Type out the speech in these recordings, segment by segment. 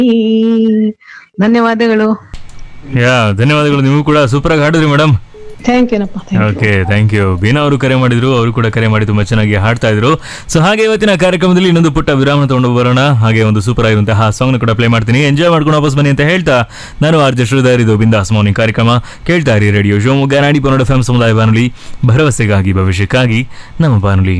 ಧನ್ಯವಾದಗಳು ಯಾ ಧನ್ಯವಾದಗಳು ನೀವು ಕೂಡ ಸೂಪರ್ ಆಗಿ ಹಾಡಿದ್ರಿ ಮೇಡಮ್ ಥ್ಯಾಂಕ್ ಯೂನಪ್ಪ thank okay thank you Beena ಅವರು ಕರೆ ಮಾಡಿದ್ರು ಅವರು ಕೂಡ ಕರೆ ಮಾಡಿ ತುಂಬಾ ಚೆನ್ನಾಗಿ ಹಾಡ್ತಾ ಇದ್ರು ಸೊ ಹಾಗೆ ಇವತ್ತಿನ ಕಾರ್ಯಕ್ರಮದಲ್ಲಿ ಇನ್ನೊಂದು ಪುಟ್ಟ ವಿರಾಮ ತಗೊಂಡು ಬರೋಣ ಹಾಗೆ ಒಂದು ಸೂಪರ್ ಆಗಿರುವಂತಹ ಸಾಂಗ್ ಕೂಡ ಪ್ಲೇ ಮಾಡ್ತೀನಿ ಎಂಜಾಯ್ ಮಾಡ್ಕೊಂಡು ವಾಪಸ್ ಬನ್ನಿ ಅಂತ ಹೇಳ್ತಾ ನಾನು ಆರ್ ಜೆ ಶ್ರೀಧರ್ ಇದು ಬಿಂದಾಸ್ ಮಾರ್ನಿಂಗ್ ಕಾರ್ಯಕ್ರಮ ಕೇಳ್ತಾ ಇರಿ ರೇಡಿಯೋ ಶಿವಮೊಗ್ಗ ನಾಡಿ ಪನ್ನಡ ಎಫ್ ಸಮುದಾಯ ಬಾನುಲಿ ಭರವಸೆಗಾಗಿ ಭವಿಷ್ಯಕ್ಕಾಗಿ ನಮ್ಮ ಬಾನುಲಿ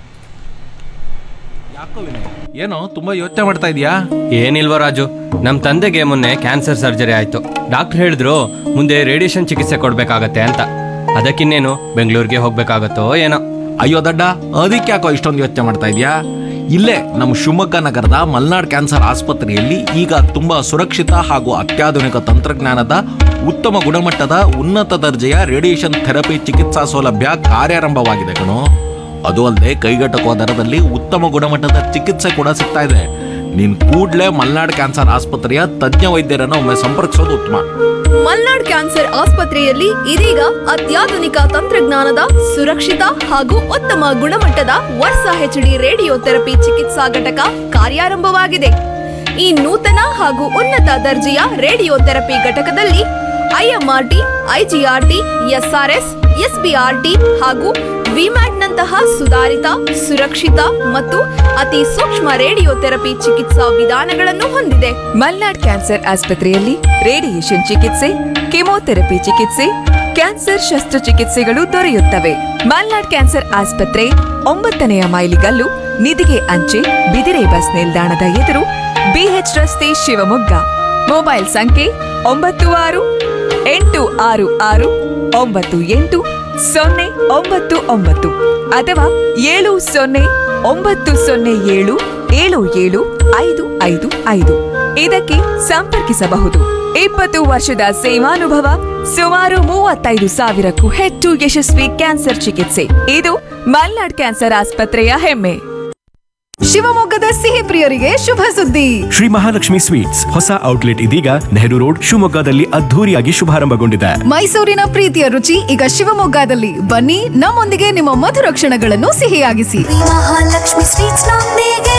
ಏನೋ ತುಂಬಾ ಯೋಚನೆ ಮಾಡ್ತಾ ಇದೀಯಾ ಏನಿಲ್ವ ರಾಜು ನಮ್ಮ ತಂದೆಗೆ ಮೊನ್ನೆ ಕ್ಯಾನ್ಸರ್ ಸರ್ಜರಿ ಆಯ್ತು ಡಾಕ್ಟರ್ ಹೇಳಿದ್ರು ಮುಂದೆ ರೇಡಿಯೇಷನ್ ಚಿಕಿತ್ಸೆ ಕೊಡ್ಬೇಕಾಗತ್ತೆ ಅಂತ ಅದಕ್ಕಿನ್ನೇನು ಬೆಂಗಳೂರಿಗೆ ಹೋಗ್ಬೇಕಾಗತ್ತೋ ಏನೋ ಅಯ್ಯೋ ದಡ್ಡ ಅದಕ್ಕೆ ಯಾಕೋ ಇಷ್ಟೊಂದು ಯೋಚನೆ ಮಾಡ್ತಾ ಇದೀಯಾ ಇಲ್ಲೇ ನಮ್ಮ ಶಿವಮೊಗ್ಗ ನಗರದ ಮಲ್ನಾಡ್ ಕ್ಯಾನ್ಸರ್ ಆಸ್ಪತ್ರೆಯಲ್ಲಿ ಈಗ ತುಂಬಾ ಸುರಕ್ಷಿತ ಹಾಗೂ ಅತ್ಯಾಧುನಿಕ ತಂತ್ರಜ್ಞಾನದ ಉತ್ತಮ ಗುಣಮಟ್ಟದ ಉನ್ನತ ದರ್ಜೆಯ ರೇಡಿಯೇಷನ್ ಥೆರಪಿ ಚಿಕಿತ್ಸಾ ಸೌಲಭ್ಯ ಕಾರ್ಯಾರಂಭವಾಗಿದೆ ಕಣೋ ಅದು ಅಲ್ಲದೆ ಕೈಗೆಟಕುವ ದರದಲ್ಲಿ ಉತ್ತಮ ಗುಣಮಟ್ಟದ ಚಿಕಿತ್ಸೆ ಕೂಡ ಸಿಗ್ತಾ ಇದೆ ನೀನ್ ಕೂಡ್ಲೇ ಮಲ್ನಾಡ್ ಕ್ಯಾನ್ಸರ್ ಆಸ್ಪತ್ರೆಯ ತಜ್ಞ ವೈದ್ಯರನ್ನು ಒಮ್ಮೆ ಸಂಪರ್ಕಿಸೋದು ಉತ್ತಮ ಮಲ್ನಾಡ್ ಕ್ಯಾನ್ಸರ್ ಆಸ್ಪತ್ರೆಯಲ್ಲಿ ಇದೀಗ ಅತ್ಯಾಧುನಿಕ ತಂತ್ರಜ್ಞಾನದ ಸುರಕ್ಷಿತ ಹಾಗೂ ಉತ್ತಮ ಗುಣಮಟ್ಟದ ವರ್ಷ ಹೆಚ್ಡಿ ರೇಡಿಯೋ ಥೆರಪಿ ಚಿಕಿತ್ಸಾ ಘಟಕ ಕಾರ್ಯಾರಂಭವಾಗಿದೆ ಈ ನೂತನ ಹಾಗೂ ಉನ್ನತ ದರ್ಜೆಯ ರೇಡಿಯೋ ಥೆರಪಿ ಘಟಕದಲ್ಲಿ ಐಎಂಆರ್ಟಿ ಐಜಿಆರ್ಟಿ ಎಸ್ಆರ್ಎಸ್ ಎಸ್ಬಿಆರ್ಟಿ ಹಾಗೂ ವಿಮ್ಯಾಟ್ನಂತಹ ಸುಧಾರಿತ ಸುರಕ್ಷಿತ ಮತ್ತು ಅತಿ ಸೂಕ್ಷ್ಮ ರೇಡಿಯೋ ಥೆರಪಿ ಚಿಕಿತ್ಸಾ ವಿಧಾನಗಳನ್ನು ಹೊಂದಿದೆ ಮಲ್ನಾಡ್ ಕ್ಯಾನ್ಸರ್ ಆಸ್ಪತ್ರೆಯಲ್ಲಿ ರೇಡಿಯೇಷನ್ ಚಿಕಿತ್ಸೆ ಕೆಮೊಥೆರಪಿ ಚಿಕಿತ್ಸೆ ಕ್ಯಾನ್ಸರ್ ಶಸ್ತ್ರಚಿಕಿತ್ಸೆಗಳು ದೊರೆಯುತ್ತವೆ ಮಲ್ನಾಡ್ ಕ್ಯಾನ್ಸರ್ ಆಸ್ಪತ್ರೆ ಒಂಬತ್ತನೆಯ ಮೈಲಿಗಲ್ಲು ನಿಧಿಗೆ ಅಂಚೆ ಬಿದಿರೆ ಬಸ್ ನಿಲ್ದಾಣದ ಎದುರು ಬಿಎಚ್ ರಸ್ತೆ ಶಿವಮೊಗ್ಗ ಮೊಬೈಲ್ ಸಂಖ್ಯೆ ಒಂಬತ್ತು ಆರು ಎಂಟು ಆರು ಆರು ಒಂಬತ್ತು ಎಂಟು ಸೊನ್ನೆ ಒಂಬತ್ತು ಒಂಬತ್ತು ಅಥವಾ ಏಳು ಸೊನ್ನೆ ಒಂಬತ್ತು ಸೊನ್ನೆ ಏಳು ಏಳು ಏಳು ಐದು ಐದು ಐದು ಇದಕ್ಕೆ ಸಂಪರ್ಕಿಸಬಹುದು ಇಪ್ಪತ್ತು ವರ್ಷದ ಸೇವಾನುಭವ ಸುಮಾರು ಮೂವತ್ತೈದು ಸಾವಿರಕ್ಕೂ ಹೆಚ್ಚು ಯಶಸ್ವಿ ಕ್ಯಾನ್ಸರ್ ಚಿಕಿತ್ಸೆ ಇದು ಮಲ್ನಾಡ್ ಕ್ಯಾನ್ಸರ್ ಆಸ್ಪತ್ರೆಯ ಹೆಮ್ಮೆ ಶಿವಮೊಗ್ಗದ ಸಿಹಿ ಪ್ರಿಯರಿಗೆ ಶುಭ ಸುದ್ದಿ ಶ್ರೀ ಮಹಾಲಕ್ಷ್ಮಿ ಸ್ವೀಟ್ಸ್ ಹೊಸ ಔಟ್ಲೆಟ್ ಇದೀಗ ನೆಹರು ರೋಡ್ ಶಿವಮೊಗ್ಗದಲ್ಲಿ ಅದ್ಧೂರಿಯಾಗಿ ಶುಭಾರಂಭಗೊಂಡಿದೆ ಮೈಸೂರಿನ ಪ್ರೀತಿಯ ರುಚಿ ಈಗ ಶಿವಮೊಗ್ಗದಲ್ಲಿ ಬನ್ನಿ ನಮ್ಮೊಂದಿಗೆ ನಿಮ್ಮ ಮಧುರ ಕ್ಷಣಗಳನ್ನು ಸಿಹಿಯಾಗಿಸಿ ಮಹಾಲಕ್ಷ್ಮಿ ಸ್ವೀಟ್ಸ್ ನೊಂದಿಗೆ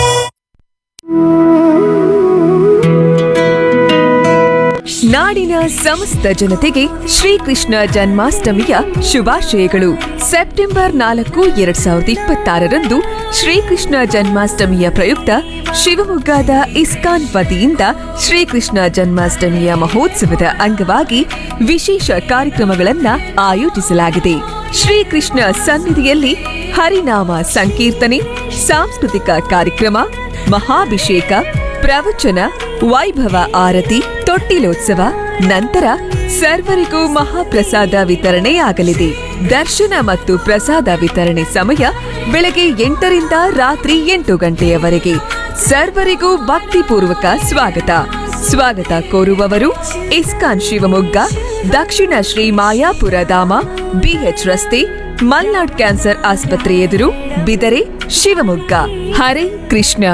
ನಾಡಿನ ಸಮಸ್ತ ಜನತೆಗೆ ಶ್ರೀಕೃಷ್ಣ ಜನ್ಮಾಷ್ಟಮಿಯ ಶುಭಾಶಯಗಳು ಸೆಪ್ಟೆಂಬರ್ ನಾಲ್ಕು ಎರಡ್ ಸಾವಿರದ ಇಪ್ಪತ್ತಾರರಂದು ಶ್ರೀಕೃಷ್ಣ ಜನ್ಮಾಷ್ಟಮಿಯ ಪ್ರಯುಕ್ತ ಶಿವಮೊಗ್ಗದ ಇಸ್ಕಾನ್ ವತಿಯಿಂದ ಶ್ರೀಕೃಷ್ಣ ಜನ್ಮಾಷ್ಟಮಿಯ ಮಹೋತ್ಸವದ ಅಂಗವಾಗಿ ವಿಶೇಷ ಕಾರ್ಯಕ್ರಮಗಳನ್ನ ಆಯೋಜಿಸಲಾಗಿದೆ ಶ್ರೀಕೃಷ್ಣ ಸನ್ನಿಧಿಯಲ್ಲಿ ಹರಿನಾಮ ಸಂಕೀರ್ತನೆ ಸಾಂಸ್ಕೃತಿಕ ಕಾರ್ಯಕ್ರಮ ಮಹಾಭಿಷೇಕ ಪ್ರವಚನ ವೈಭವ ಆರತಿ ತೊಟ್ಟಿಲೋತ್ಸವ ನಂತರ ಸರ್ವರಿಗೂ ಮಹಾಪ್ರಸಾದ ವಿತರಣೆಯಾಗಲಿದೆ ದರ್ಶನ ಮತ್ತು ಪ್ರಸಾದ ವಿತರಣೆ ಸಮಯ ಬೆಳಗ್ಗೆ ಎಂಟರಿಂದ ರಾತ್ರಿ ಎಂಟು ಗಂಟೆಯವರೆಗೆ ಸರ್ವರಿಗೂ ಭಕ್ತಿಪೂರ್ವಕ ಸ್ವಾಗತ ಸ್ವಾಗತ ಕೋರುವವರು ಇಸ್ಕಾನ್ ಶಿವಮೊಗ್ಗ ದಕ್ಷಿಣ ಶ್ರೀ ಮಾಯಾಪುರ ಧಾಮ ಬಿಎಚ್ ರಸ್ತೆ ಮಲ್ನಾಡ್ ಕ್ಯಾನ್ಸರ್ ಆಸ್ಪತ್ರೆ ಎದುರು Bidare Shivamogga Hare Krishna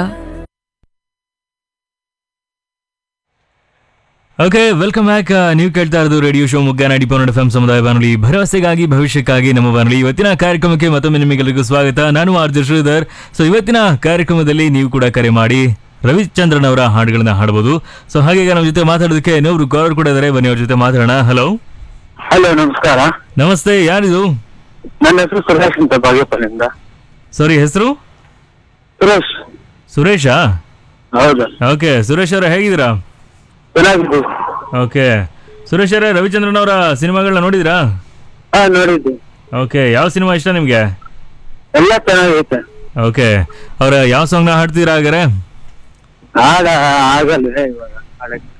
okay welcome back ನೀವು ಕೇಳ್ತಾ ಇರೋದು ರೇಡಿಯೋ ಶೋ ಮುಗ್ಗ ನಾಡಿ ಪನ್ನಡ ಎಫ್ ಸಮುದಾಯ ಬಾನುಲಿ ಭರವಸೆಗಾಗಿ ಭವಿಷ್ಯಕ್ಕಾಗಿ ನಮ್ಮ ಬಾನುಲಿ ಇವತ್ತಿನ ಕಾರ್ಯಕ್ರಮಕ್ಕೆ ಮತ್ತೊಮ್ಮೆ ನಿಮಗೆಲ್ಲರಿಗೂ ಸ್ವಾಗತ ನಾನು ಆರ್ ಜೆ ಶ್ರೀಧರ್ ಸೊ ಇವತ್ತಿನ ಕಾರ್ಯಕ್ರಮದಲ್ಲಿ ನೀವು ಕೂಡ ಕರೆ ಮಾಡಿ ರವಿಚಂದ್ರನ್ ಅವರ ಹಾಡುಗಳನ್ನ ಹಾಡಬಹುದು ಸೊ ಹಾಗೆ ಈಗ ನಮ್ಮ ಜೊತೆ ಮಾತಾಡೋದಕ್ಕೆ ಇನ್ನೊಬ್ರು ಕಾಲರ್ ಕೂಡ ಇದ್ದಾರೆ ಬನ್ನಿ ಅವ್ರ ಜೊತೆ ಮಾತಾಡೋಣ ಹಲೋ ಹಲೋ ನಮಸ್ಕಾರ ನಮಸ್ತೆ ಯಾರಿದು ನನ್ನ ಹೆಸರು ಸುರೇಶ್ ಅಂತ ಬಾಗೇಪಲ್ಲಿಂದ ಸಾರಿ ಹೆಸರು ಸುರೇಶ್ ಸುರೇಶಾ ಹೌದು ಓಕೆ ಸುರೇಶ್ ಅವರ ಹೇಗಿದ್ದೀರಾ ಚೆನ್ನಾಗಿದ್ದು ಓಕೆ ಸುರೇಶ್ ಅವರೇ ರವಿಚಂದ್ರನ್ ಅವರ ಸಿನಿಮಾಗಳನ್ನ ನೋಡಿದ್ರಾ ಹಾ ನೋಡಿದ್ದೆ ಓಕೆ ಯಾವ ಸಿನಿಮಾ ಇಷ್ಟ ನಿಮಗೆ ಎಲ್ಲ ಚೆನ್ನಾಗೈತೆ ಓಕೆ ಅವರ ಯಾವ ಸಾಂಗ್ನ ಹಾಡ್ತೀರಾ ಹಾಗಾರೆ ಹಾಡ ಆಗಲ್ಲ ಇವಾಗ ಹಾಡಕ್ಕೆ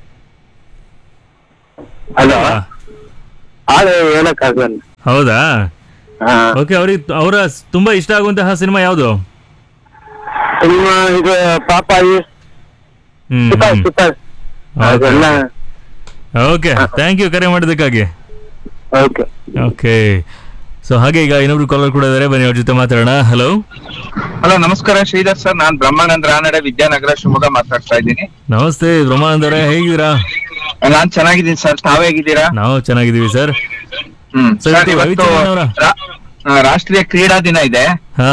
ಹಲೋ ಹಾಡು ಹೇಳಕ್ ಆಗಲ್ಲ ಹೌದಾ ಹಾ ಓಕೆ ಅವ್ರಿಗೆ ಅವರ ತುಂಬಾ ಇಷ್ಟ ಆಗುವಂತಹ ಸಿನಿಮಾ ಯಾವುದು ಸಿನಿಮಾ ಇದು ಪಾಪಾಯಿ ಹ್ಮ್ ಸುತಾರ್ ಸುತಾರ್ ಅದೆಲ್ಲ ಓಕೆ ಥ್ಯಾಂಕ್ ಯು ಕರೆ ಮಾಡಿದ್ದಕ್ಕಾಗಿ ಓಕೆ ಓಕೆ ಸೊ ಹಾಗೆ ಈಗ ಇನ್ನೊಬ್ರು ಕಾಲರ್ ಕೂಡ ಇದ್ದಾರೆ ಬನ್ನಿ ಅವ್ರ ಜೊತೆ ಮಾತಾಡೋಣ ಹಲೋ ಹಲೋ ನಮಸ್ಕಾರ ಶ್ರೀಧರ್ ಸರ್ ನಾನ್ ಬ್ರಹ್ಮಾನಂದ ರಾನಡೆ ವಿದ್ಯಾನಗರ ಶಿವಮೊಗ್ಗ ಮಾತಾಡ್ತಾ ಇದ್ದೀನಿ ನಮಸ್ತೆ ಬ್ರಹ್ಮಾನಂದ ಅವರೇ ಹೇಗಿದ್ದೀರಾ ನಾನ್ ಚೆನ್ನಾಗಿದ್ದೀನಿ ಸರ್ ತಾವ್ ಹೇಗಿದ್ದೀರಾ ನಾವು ಚೆನ್ನಾಗಿದ್ದೀವಿ ಸರ್ ಹ್ಮ್ ಸರ್, ಸರ್ ಇವತ್ತು ಇವತ್ತು ರವಿಚಂದ್ರನ್ ಅವರ- ರಾ- ಆ, ರಾಷ್ಟ್ರೀಯ ಕ್ರೀಡಾ ದಿನ ಇದೆ ಹಾ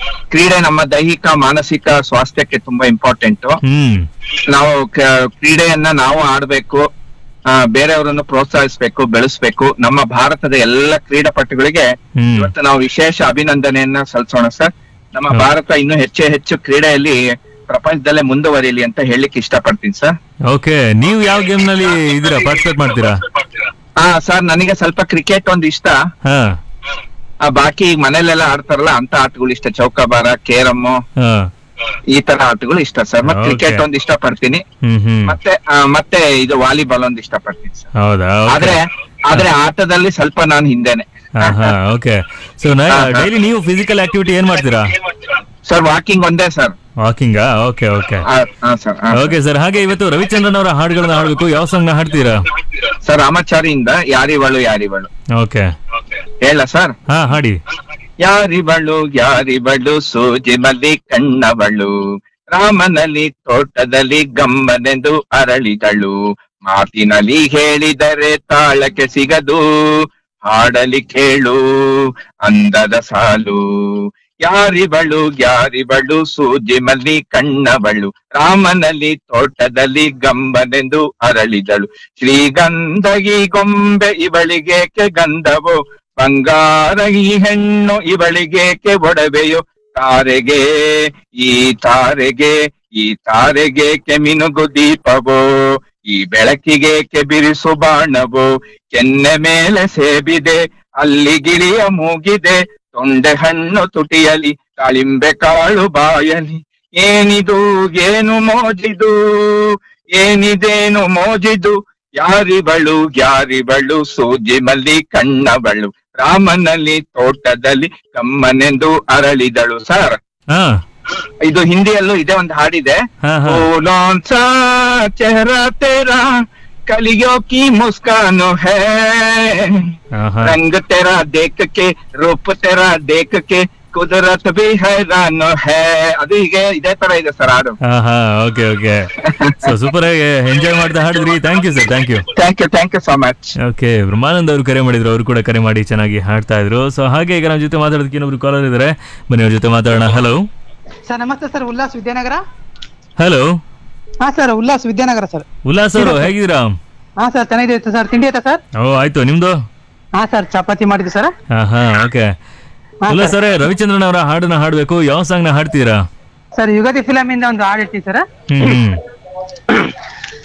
ಕ್ರೀಡೆ ನಮ್ಮ ದೈಹಿಕ ಮಾನಸಿಕ ಸ್ವಾಸ್ಥ್ಯಕ್ಕೆ ತುಂಬಾ ಇಂಪಾರ್ಟೆಂಟ್ ಹ್ಮ್ ನಾವು ಕ- ಕ್ರೀಡೆಯನ್ನ ನಾವು ಆಡ್ಬೇಕು ಆ, ಬೇರೆಯವರನ್ನು ಪ್ರೋತ್ಸಾಹಿಸ್ಬೇಕು ಬೆಳೆಸ್ಬೇಕು ನಮ್ಮ ಭಾರತದ ಎಲ್ಲ ಕ್ರೀಡಾಪಟುಗಳಿಗೆ ಹ್ಮ್. ಇವತ್ತು ನಾವು ವಿಶೇಷ ಅಭಿನಂದನೆಯನ್ನ ಸಲ್ಲಿಸೋಣ ಸರ್ ನಮ್ಮ ಹೌದು. ಭಾರತ ಇನ್ನೂ ಹೆಚ್ಚು ಹೆಚ್ಚು ಕ್ರೀಡೆಯಲ್ಲಿ ಪ್ರಪಂಚದಲ್ಲೇ ಮುಂದುವರಿಲಿ ಅಂತ ಹೇಳಲಿಕ್ಕೆ ಇಷ್ಟಪಡ್ತೀನಿ ಸರ್ ಓಕೆ ನೀವು ಯಾವ ಗೇಮ್ ನಲ್ಲಿ ಇದೀರಾ ಪಾರ್ಟಿಸಿಪೇಟ್ ಮಾಡ್ತೀರಾ ಹಾ ಸರ್ ನನಗೆ ಸ್ವಲ್ಪ ಕ್ರಿಕೆಟ್ ಒಂದು ಇಷ್ಟ ಹಾ ಆ, ಬಾಕಿ ಈಗ ಮನೇಲೆಲ್ಲ ಆಡ್ತಾರಲ್ಲ ಅಂತ ಆಟಗಳು ಇಷ್ಟ ಚೌಕಾಬಾರ ಕೇರಮ್ ಹಾ ಈ ತರ ಆಟಗಳು ಇಷ್ಟ ಸರ್ ಮತ್ತೆ Okay. ಕ್ರಿಕೆಟ್ ಒಂದು ಇಷ್ಟ ಪಡ್ತೀನಿ ಹ್ಮ್ ಹ್ಮ್ ಮತ್ತೆ ಆ, ಮತ್ತೆ ಇದು ವಾಲಿಬಾಲ್ ಒಂದು ಇಷ್ಟ ಪಡ್ತೀನಿ ಸರ್ ಹೌದಾ ಆದ್ರೆ ಆದ್ರೆ ಆಟದಲ್ಲಿ ಸ್ವಲ್ಪ ನಾನು ಹಿಂದೆನೆ ಹಾ ಓಕೆ ಸೊ ಡೈಲಿ ನೀವು ಫಿಸಿಕಲ್ ಆಕ್ಟಿವಿಟಿ ಏನ್ ಮಾಡ್ತೀರಾ ಸರ್ ವಾಕಿಂಗ್ ಒಂದೇ ಸರ್ ವಾಕಿಂಗಾ ಓಕೆ ಓಕೆ ಹಾ ಸರ್ ಓಕೆ ಸರ್ ಹಾಗೆ ಇವತ್ತು ರವಿಚಂದ್ರನ್ ಅವರ ಹಾಡುಗಳನ್ನ ಹಾಡ್ಬೇಕು ಯಾವ ಸಾಂಗ್ ನ ಹಾಡ್ತೀರಾ ಸರ್ ರಾಮಾಚಾರಿಯಿಂದ ಯಾರಿವಳು ಯಾರಿವಳು ಓಕೆ ಹೇಳ ಸರ್ ಹಾ ಹಾಡಿ ಯಾರಿವಳು ಯಾರಿವಳು ಸೂಜಿ ಮಲ್ಲಿ ಕಣ್ಣವಳು ರಾಮನಲ್ಲಿ ತೋಟದಲ್ಲಿ ಗಮ್ಮನೆಂದು ಅರಳಿದಳು ಮಾತಿನಲ್ಲಿ ಹೇಳಿದರೆ ತಾಳಕ್ಕೆ ಸಿಗದು ಹಾಡಲಿ ಕೇಳು ಅಂದದ ಸಾಲು ಯಾರಿವಳು ಯಾರಿವಳು ಸೂಜಿ ಮಲ್ಲಿ ಕಣ್ಣವಳು ರಾಮನಲ್ಲಿ ತೋಟದಲ್ಲಿ ಗಂಬನೆಂದು ಅರಳಿದಳು ಶ್ರೀಗಂಧಗಿ ಗೊಂಬೆ ಇವಳಿಗೇಕೆ ಗಂಧವೋ ಬಂಗಾರ ಈ ಹೆಣ್ಣು ಇವಳಿಗೇಕೆ ಒಡವೆಯೋ ತಾರೆಗೆ ಈ ತಾರೆಗೆ ಈ ತಾರೆಗೇಕೆ ಮಿನುಗು ದೀಪವೋ ಈ ಬೆಳಕಿಗೇಕೆ ಬಿರಿಸು ಬಾಣವೋ ಕೆನ್ನೆ ಮೇಲೆ ಸೇಬಿದೆ ಅಲ್ಲಿ ಗಿಳಿಯ ಮೂಗಿದೆ ತೊಂಡೆ ಹಣ್ಣು ತುಟಿಯಲಿ ತಾಳಿಂಬೆ ಕಾಳು ಬಾಯಲಿ ಏನಿದು ಏನು ಮೋಜಿದು ಏನಿದೇನು ಮೋಜಿದು ಯಾರಿವಳು ಯಾರಿವಳು ಸೂಜಿ ಮಲ್ಲಿ ಕಣ್ಣವಳು ರಾಮನಲ್ಲಿ ತೋಟದಲ್ಲಿ ಕಮ್ಮನೆಂದು ಅರಳಿದಳು ಸರ್ ಹಾ ಇದು ಹಿಂದಿಯಲ್ಲೂ ಇದೇ ಒಂದು ಹಾಡಿದೆ ಹಾ ಹಾ फूलों सा चेहरा तेरा कलियों की मुस्कान है ಹಾ ಹಾ रंग तेरा देख के रूप तेरा देख के कुदरत भी हैरान है ಅದು ಹೀಗೆ ಇದೇ ತರ ಇದೆ ಸರ್ ಹಾಡು ಹಾ ಹಾ ಓಕೆ ಓಕೆ ಸೊ ಸೂಪರ್ ಆಗಿ ಎಂಜಾಯ್ ಮಾಡ್ತಾ ಹಾಡಿದ್ರಿ thank you sir thank you thank you thank you so much okay Brahmanand ಅವರು ಕರೆ ಮಾಡಿದ್ರು ಅವರು ಕೂಡ ಕರೆ ಮಾಡಿ ಚೆನ್ನಾಗಿ ಹಾಡ್ತಾ ಇದ್ರು ಸೊ ಹಾಗೆ ಈಗ ನಮ್ಮ ಜೊತೆ ಮಾತಾಡೋದಕ್ಕೆ ಇನ್ನೊಬ್ರು ಕಾಲರ್ ಇದ್ದಾರೆ ಬನ್ನಿ ಅವ್ರ ಜೊತೆ ಮಾತಾಡೋಣ ಹಲೋ ಸರ್ ನಮಸ್ತೆ ಸರ್ ಉಲ್ಲಾಸ್ ವಿದ್ಯಾನಗರ ಹಲೋ ಹಾ ಸರ್ ಉಲ್ಲಾಸ್ ವಿದ್ಯಾನಗರ ಸರ್ ಉಲ್ಲಾಸ್ ಅವರು ಹೇಗಿದ್ದೀರಾ ಹಾ ಸರ್ ಚೆನ್ನಾಗಿದೆ ಸರ್ ತಿಂಡಿ ಆಯ್ತಾ ಸರ್ ಓ ಆಯ್ತು ನಿಮ್ದು ಹಾ ಸರ್ ಚಪಾತಿ ಮಾಡಿದ್ವಿ ಸರ್ ಹಾ ಹಾ ಓಕೆ ಉಲ್ಲಾಸ್ ಅವರೇ ರವಿಚಂದ್ರನ್ ಅವರ ಹಾಡನ್ನ ಹಾಡ್ಬೇಕು ಯಾವ ಸಾಂಗ್ ನ ಹಾಡ್ತೀರಾ ಸರ್ ಯುಗಾದಿ ಫಿಲಮ್ ಇಂದ ಒಂದು ಹಾಡು ಇರ್ತೀವಿ ಸರ್ ಹ್ಮ್ ಹ್ಮ್